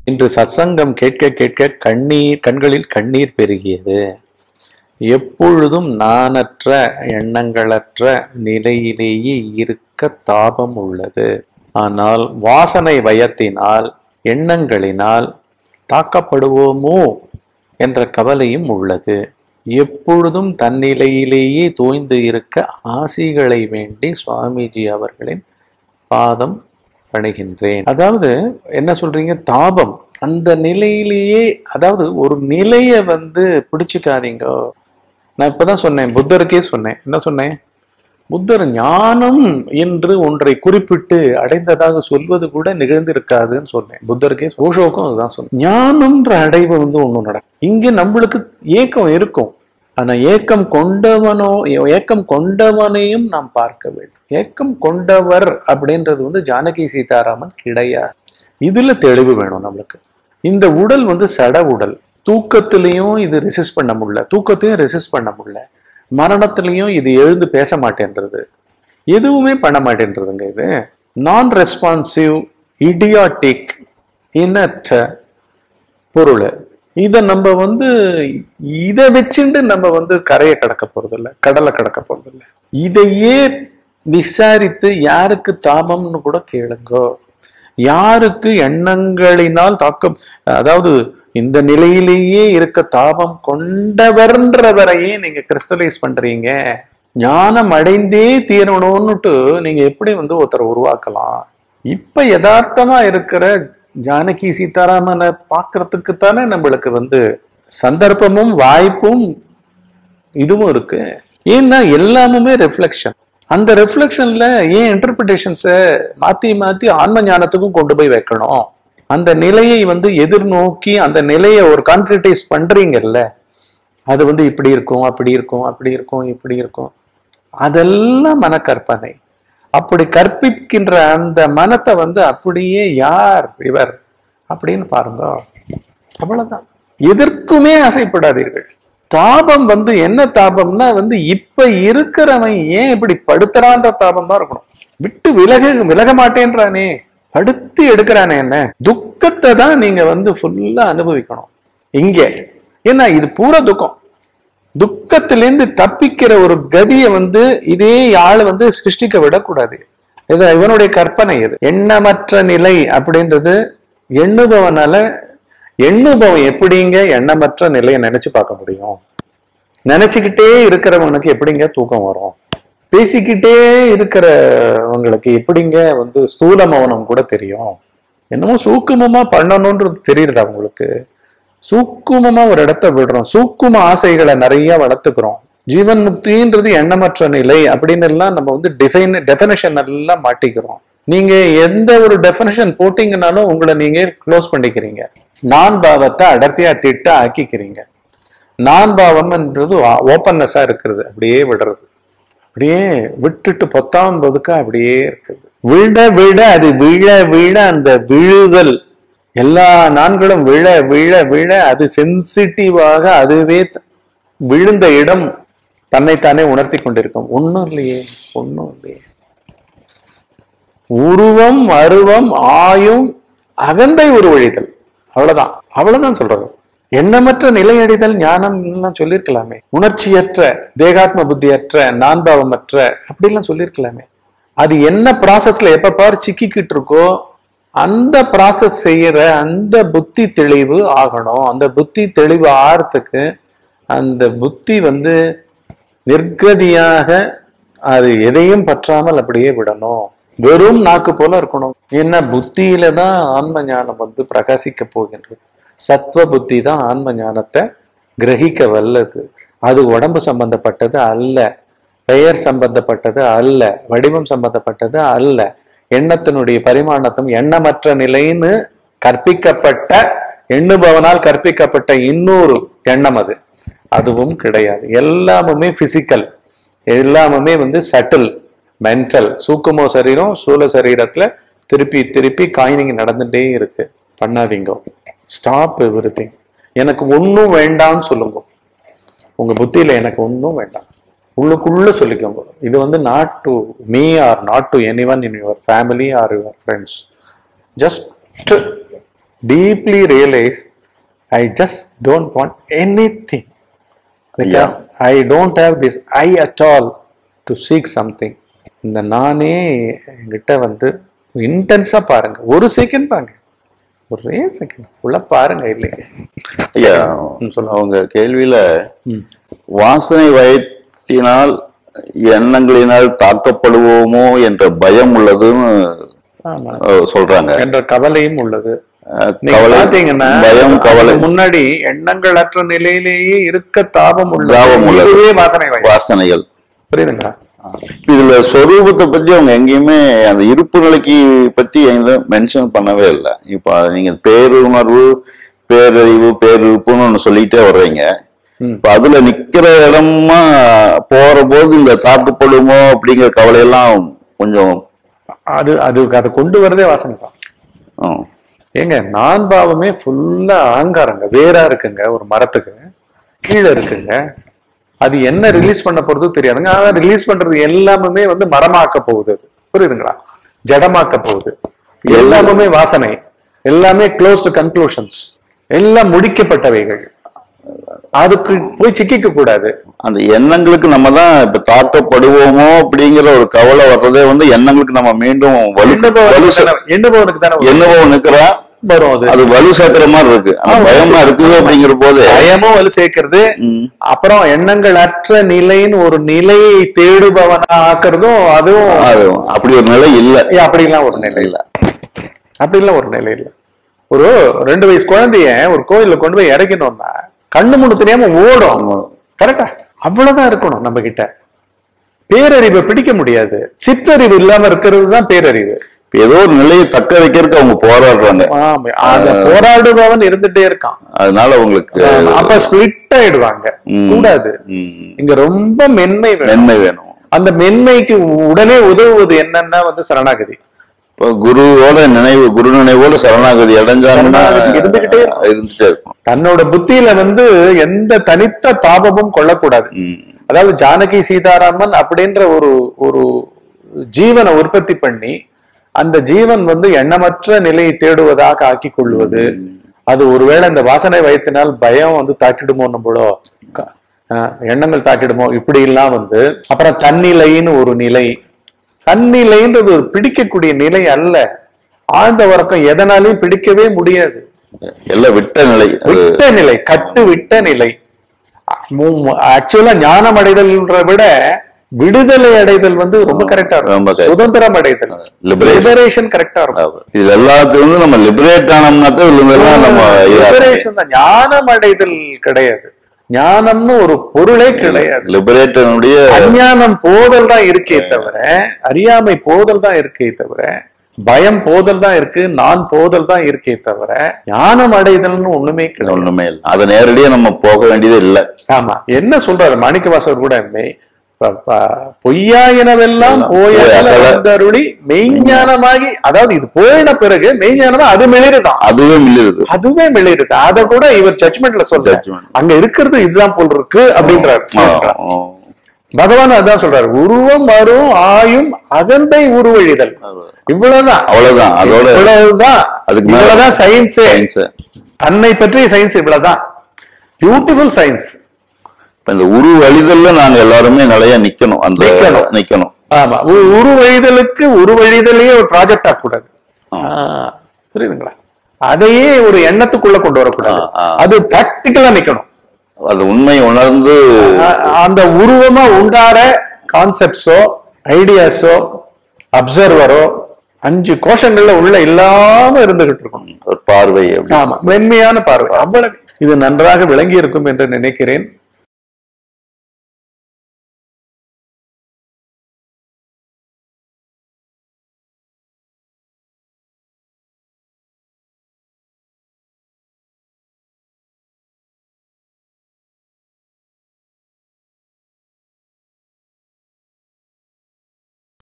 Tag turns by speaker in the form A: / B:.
A: இன்று சத்சங்கம் கேட்க கேட்க கண்ணீர் கண்களில் கண்ணீர் பெருகியது எப்பொழுதும் நானற்ற எண்ணங்களற்ற நிலையிலேயே இருக்க தாபம் உள்ளது ஆனால் வாசனை வயத்தினால் எண்ணங்களினால் தாக்கப்படுவோமோ என்ற கவலையும் உள்ளது எப்பொழுதும் தன்னிலையிலேயே தோய்ந்து இருக்க ஆசிகளை வேண்டி சுவாமிஜி அவர்களின் பாதம் பணிகின்றேன் அதாவது என்ன சொல்றீங்க தாபம் அந்த நிலையிலேயே அதாவது ஒரு நிலையை வந்து பிடிச்சுக்காதீங்க நான் இப்பதான் சொன்னேன் புத்தருக்கே சொன்னேன் என்ன சொன்னேன் புத்தர் ஞானம் என்று ஒன்றை குறிப்பிட்டு அடைந்ததாக சொல்வது கூட நிகழ்ந்திருக்காதுன்னு சொன்னேன் புத்தருக்கே ஓஷோக்கும் அதுதான் சொன்னேன் ஞானம்ன்ற அடைவு வந்து ஒண்ணு நடக்கும் இங்க நம்மளுக்கு ஏக்கம் இருக்கும் ஆனா ஏக்கம் கொண்டவனோ ஏக்கம் கொண்டவனையும் நாம் பார்க்க வேண்டும் ஏக்கம் கொண்டவர் அப்படின்றது வந்து ஜானகி சீதாராமன் கிடையாது இதுல தெளிவு வேணும் நம்மளுக்கு இந்த உடல் வந்து சட உடல் தூக்கத்திலையும் இது ரெசிஸ்ட் பண்ண முடியல தூக்கத்தையும் ரெசிஸ்ட் பண்ண முடியல மரணத்திலையும் இது எழுந்து பேச மாட்டேன்றது எதுவுமே பண்ண மாட்டேன்றதுங்க இது நான் ரெஸ்பான்சிவ் இடியாட்டிக் இனற்ற பொருள் இதை நம்ம வந்து இதை வச்சுட்டு நம்ம வந்து கரையை கடக்க போறதில்ல கடலை கடக்க போறதில்ல இதையே விசாரித்து யாருக்கு தாபம்னு கூட கேளுங்கோ யாருக்கு எண்ணங்களினால் தாக்கம் அதாவது இந்த நிலையிலேயே இருக்க தாபம் கொண்டவர்ன்றவரையே நீங்க கிறிஸ்டலைஸ் பண்றீங்க ஞானம் அடைந்தே தீரணும்னுட்டு நீங்க எப்படி வந்து ஒருத்தரை உருவாக்கலாம் இப்ப யதார்த்தமா இருக்கிற ஜானகி சீதாராமனை பார்க்கறதுக்கு தானே நம்மளுக்கு வந்து சந்தர்ப்பமும் வாய்ப்பும் இதுவும் இருக்கு ஏன்னா எல்லாமுமே ரெஃப்ளெக்ஷன் அந்த ரெஃப்ளெக்ஷன்ல ஏன் இன்டர்பிரிட்டேஷன்ஸை மாத்தி மாத்தி ஆன்ம ஞானத்துக்கும் கொண்டு போய் வைக்கணும் அந்த நிலையை வந்து எதிர்நோக்கி அந்த நிலையை ஒரு கான்கிரிட்டைஸ் பண்றீங்கல்ல அது வந்து இப்படி இருக்கும் அப்படி இருக்கும் அப்படி இருக்கும் இப்படி இருக்கும் அதெல்லாம் மனக்கற்பனை அப்படி கற்பிக்கின்ற அந்த மனத்தை வந்து அப்படியே யார் இவர் அப்படின்னு பாருங்க அவ்வளவுதான் எதற்குமே ஆசைப்படாதீர்கள் தாபம் வந்து என்ன தாபம்னா வந்து இப்ப இருக்கிறவன் ஏன் இப்படி படுத்துறான்ற தாபம் தான் இருக்கணும் விட்டு விலக விலக மாட்டேன்றானே படுத்து எடுக்கிறானே என்ன துக்கத்தை தான் நீங்க வந்து ஃபுல்லா அனுபவிக்கணும் இங்கே ஏன்னா இது பூரா துக்கம் துக்கத்திலேருந்து தப்பிக்கிற ஒரு கதியை வந்து இதே ஆள் வந்து சிருஷ்டிக்க விடக்கூடாது இது இவனுடைய கற்பனை இது எண்ணமற்ற நிலை அப்படின்றது எண்ணுபவனால எண்ணுபவன் எப்படிங்க எண்ணமற்ற நிலையை நினைச்சு பார்க்க முடியும் நினைச்சுக்கிட்டே இருக்கிறவனுக்கு எப்படிங்க தூக்கம் வரும் பேசிக்கிட்டே இருக்கிறவங்களுக்கு எப்படிங்க வந்து ஸ்தூல மௌனம் கூட தெரியும் என்னமோ சூக்குமமா பண்ணணும்ன்றது தெரியுது அவங்களுக்கு சூக்குமமா ஒரு இடத்த விடுறோம் சூக்கும ஆசைகளை நிறைய வளர்த்துக்கிறோம் ஜீவன் முக்தின்றது எண்ணமற்ற நிலை அப்படின்னு எல்லாம் நம்ம வந்து டிஃபைன் டெஃபினேஷன் எல்லாம் மாட்டிக்கிறோம் நீங்க எந்த ஒரு டெஃபினேஷன் போட்டீங்கனாலும் உங்களை நீங்க க்ளோஸ் பண்ணிக்கிறீங்க நான் பாவத்தை அடர்த்தியா திட்ட ஆக்கிக்கிறீங்க நான் பாவம்ன்றது ஓப்பன்னஸா இருக்கிறது அப்படியே விடுறது அப்படியே விட்டுட்டு பொத்தாம் பதுக்கா அப்படியே இருக்குது விழ விழ அது விழ விழ அந்த விழுதல் எல்லா நான்களும் விழ விழ விழ அது சென்சிட்டிவாக அதுவே விழுந்த இடம் தன்னைத்தானே உணர்த்தி கொண்டிருக்கும் ஒன்றும் இல்லையே ஒன்றும் இல்லையே உருவம் அருவம் ஆயும் அகந்தை உருவழிதல் அவ்வளவுதான் அவ்வளவுதான் சொல்றது எண்ணமற்ற நிலையடைதல் ஞானம் எல்லாம் சொல்லியிருக்கலாமே உணர்ச்சியற்ற தேகாத்ம புத்தியற்ற நான்பாவமற்ற அப்படிலாம் சொல்லியிருக்கலாமே அது என்ன ப்ராசஸ்ல எப்ப பாரு சிக்கிக்கிட்டு இருக்கோ அந்த ப்ராசஸ் செய்யற அந்த புத்தி தெளிவு ஆகணும் அந்த புத்தி தெளிவு ஆறதுக்கு அந்த புத்தி வந்து நிர்கதியாக அது எதையும் பற்றாமல் அப்படியே விடணும் வெறும் நாக்கு போல இருக்கணும் என்ன புத்தியில தான் ஆன்ம ஞானம் வந்து பிரகாசிக்க போகின்றது சத்வ புத்தி தான் ஆன்ம ஞானத்தை கிரகிக்க வல்லது அது உடம்பு சம்பந்தப்பட்டது அல்ல பெயர் சம்பந்தப்பட்டது அல்ல வடிவம் சம்பந்தப்பட்டது அல்ல எண்ணத்தினுடைய பரிமாணத்தும் எண்ணமற்ற நிலைன்னு கற்பிக்கப்பட்ட எண்ணுபவனால் கற்பிக்கப்பட்ட இன்னொரு எண்ணம் அது அதுவும் கிடையாது எல்லாமுமே பிசிக்கல் எல்லாமுமே வந்து சட்டில் மென்டல் சூக்குமோ சரீரம் சூழ சரீரத்துல திருப்பி திருப்பி காயினிங் நடந்துட்டே இருக்கு பண்ணாதீங்க ஸ்டாப் எவ்ரி திங் எனக்கு ஒன்றும் வேண்டாம்னு சொல்லுங்க உங்க புத்தியில எனக்கு ஒன்றும் வேண்டாம் உள்ளுக்குள்ள சொல்லிக்கோங்க இது வந்து not to me or not to anyone in your family or your friends just deeply realise I just don't want anything because I don't have this I at all to seek something இந்த நானே என்கிட்ட வந்து இன்டென்ஸா பாருங்க ஒரு second பாருங்க ஒரே second உள்ள பாருங்க இல்லைங்க
B: ஐயா
A: ம், சொல்லுங்க.
B: அவங்க கேள்வியில
A: ம்.
B: வாசனை வயத்தினால் எண்ணங்களினால் தாக்கப்படுவோமோ என்ற பயம் உள்ளதுன்னு
A: ஆமா
B: அஹ், சொல்றாங்க
A: என்ற கவலையும் உள்ளது
B: அஹ்,
A: நீங்க
B: கவலை
A: பாத்தீங்கன்னா
B: பயம் கவலை
A: அதுக்கு முன்னாடி எண்ணங்களற்ற நிலையிலேயே இருக்க தாபம்
B: தாபம்
A: உள்ளது
B: உள்ளது.
A: இதுவே வாசனை வகை
B: வாசனைகள்
A: புரியுதுங்களா
B: இதுல சொரூபத்தை பத்தி அவங்க எங்கேயுமே அந்த இருப்பு நிலைக்கு பத்தி எங்க மென்ஷன் பண்ணவே இல்லை இப்ப நீங்க பேருணர்வு பேரறிவு பேரிருப்புன்னு ஒண்ணு சொல்லிட்டே வர்றீங்க
A: ம்.
B: இப்ப அதுல நிக்கிற இடமா போற போது இந்த தாக்குப்படுமோ அப்படிங்கிற கவலை எல்லாம் கொஞ்சம்
A: அது அது அதை கொண்டு வரதே வாசனை தான்
B: ம்,
A: ஏங்க நான் பாவமே ஃபுல்லா அகங்காரங்க வேறா இருக்குங்க ஒரு மரத்துக்கு கீழே இருக்குங்க அது என்ன ரிலீஸ் பண்ண போறது தெரியாதுங்க ஆனா ரிலீஸ் பண்றது எல்லாமே வந்து மரமாக்க போகுது அது. புரியுதுங்களா ஜடமாக்க போகுது எல்லாமே வாசனை எல்லாமே க்ளோஸ்டு கன்க்ளூஷன்ஸ் எல்லாம் முடிக்கப்பட்டவைகள் அதுக்கு போய் சிக்கிக்க கூடாது
B: அந்த எண்ணங்களுக்கு நம்ம தான் இப்ப தாக்கப்படுவோமோ அப்படிங்கிற ஒரு கவலை வர்றதே வந்து எண்ணங்களுக்கு நம்ம மீண்டும் வலு வலு
A: எண்ணுபவனுக்கு
B: சே-
A: தானே- எண்ணுபவனுக்கு தானே வரும்.
B: என்னவோ நிக்கிறோம்
A: வரும் அது
B: அது வலு சேர்க்கிற மாதிரி இருக்கு அந்த
A: ஆமா,
B: பயமா
A: வலு
B: இருக்குது அப்படிங்கிற போது
A: பயமும் வலு சேர்க்கிறது
B: ம்,
A: அப்புறம் எண்ணங்கள் அற்ற நிலைன்னு ஒரு நிலையை தேடுபவனா ஆக்குறதும் அதுவும்
B: அது அப்படி ஒரு நிலை இல்ல
A: ஏய், அப்படிலாம் ஒரு நிலை இல்ல அப்படிலாம் ஒரு நிலை இல்ல ஒரு ரெண்டு வயசு குழந்தைய ஒரு கோயில்ல கொண்டு போய் இறக்கணும்னா கண்ணு முன்னு தெரியாம ஓடும் கரெக்டா அவ்வளவுதான் இருக்கணும் நம்ம கிட்ட பேரறிவை பிடிக்க முடியாது சிற்றறிவு இல்லாம இருக்கிறது தான் பேரறிவு
B: இப்ப ஏதோ ஒரு நிலையை தக்க வைக்கிறதுக்கு அவங்க போராடுறாங்க
A: ஆமா, அந்த போராடுபவன் இருந்துட்டே இருக்கான்
B: அதனால அவங்களுக்கு
A: ஆமா, அப்ப ஸ்பிளிட் ஆயிடுவாங்க
B: ம்.
A: கூடாது
B: ம்,
A: இங்க ரொம்ப மென்மை வேணும்
B: மென்மை வேணும்
A: அந்த மென்மைக்கு உடனே உதவுவது என்னன்னா வந்து சரணாகதி
B: இப்போ குருவோட நினைவு குரு நினைவோட சரணாகதி அடைஞ்சாங்கன்னா
A: சரணாகதி இருந்துகிட்டே இருக்கும்.
B: இருந்துட்டே இருக்கும்
A: தன்னோட புத்தியில வந்து எந்த தனித்த தாபமும் கொள்ளக்கூடாது
B: ம்,
A: அதாவது ஜானகி சீதாராமன் அப்படின்ற ஒரு ஒரு ஜீவனை உற்பத்தி பண்ணி அந்த ஜீவன் வந்து எண்ணமற்ற நிலையை தேடுவதாக ஆக்கி கொள்வது அது ஒருவேளை இந்த வாசனை வயத்தினால் பயம் வந்து தாக்கிடுமோ நம்மளோ க- ஆஹ் எண்ணங்கள் தாக்கிடுமோ இப்படி எல்லாம் வந்து அப்புறம் தன்னிலைன்னு ஒரு நிலை தன்னிலைன்றது ஒரு பிடிக்கக்கூடிய நிலை அல்ல ஆழ்ந்த உறக்கம் எதனாலையும் பிடிக்கவே முடியாது
B: எல்லாம் விட்ட நிலை அது
A: விட்ட நிலை கட்டு விட்ட நிலை ஆக்சுவலா ஞானம் அடைதல்ன்ற விட விடுதலை அடைதல் வந்து ரொம்ப கரெக்டா
B: ரொம்ப
A: இருக்கும்
B: correct.
A: சுதந்திரம் அடைதல்
B: Liberation.
A: லிபரேஷன் கரெக்டா இருக்கும்
B: இது எல்லாத்துக்கும் வந்து நம்ம லிபரேட் ஆனோம்னா தான் இதுல இருந்தெல்லாம் நம்ம
A: லிபரேஷன் தான் ஞானம் அடைதல் கிடையாது ஞானம்னு ஒரு பொருளே கிடையாது
B: லிபரேட்டனுடைய
A: அஞ்ஞானம் போதல் தான் இருக்கே தவிர அறியாமை போதல் தான் இருக்கே தவிர பயம் போதல் தான் இருக்கு நான் போதல் தான் இருக்கே தவிர ஞானம் அடைதல்னு ஒண்ணுமே கிடையாது
B: ஒண்ணுமே இல்லை அதை நேரடியா நம்ம போக வேண்டியதே இல்லை
A: ஆமா என்ன சொல்றாரு மாணிக்கவாசகர் கூட மெய் ப- ப- பொய்யாயினவெல்லாம் போய
B: போய் அகல.
A: வந்தருளி மெய்ஞானமாகி அதாவது இது போயின பிறகு மெய்ஞானமா அது மிளிருதான்
B: அதுவே மில்லிருது
A: அதுவே மிளிருது அத கூட இவர் ஜட்மெண்ட்ல சொல்ற
B: Judgment.
A: அங்க இருக்கிறது இதுதான் போல் இருக்கு அப்படின்றாரு
B: ஆ, ஆ.
A: பகவான் அதான் சொல்றாரு உருவம் வரும் ஆயும் அகந்தை உருவழிதல் இவ்வளவுதான்
B: அவ்வளவுதான் அதோட
A: இவ்வளவுதான்
B: அதுக்கு மேல-
A: இவ்வளவுதான் சயின்ஸே
B: science.
A: தன்னை பற்றிய சயின்ஸ் இவ்வளவுதான் பியூட்டிஃபுல் சயின்ஸ்
B: இப்ப இந்த உரு வழிதல்ல நாங்க எல்லாருமே நிலையா நிக்கணும் அந்த
A: நிக்கணும்.
B: நிக்கணும்
A: ஆமா உ- உருவழிதலுக்கு உருவழிதலையே ஒரு ப்ராஜெக்ட் ஆகக்கூடாது
B: ஆ.
A: ஆ, புரியுதுங்களா அதையே ஒரு எண்ணத்துக்குள்ள கொண்டு வரக்கூடாது
B: ஆ, ஆ.
A: அது பிராக்டிக்கலா நிக்கணும்
B: அது உண்மை உணர்ந்து
A: அ- அந்த உருவமா உண்டார கான்செப்ட்ஸோ ஐடியாஸோ அப்சர்வரோ அஞ்சு கோஷங்கள்ல உள்ள இல்லாம இருந்துகிட்டு இருக்கணும்
B: ஒரு பார்வை அப்படி
A: ஆமா மென்மையான பார்வை அவ்வளவு இது நன்றாக விளங்கி இருக்கும் என்று நினைக்கிறேன்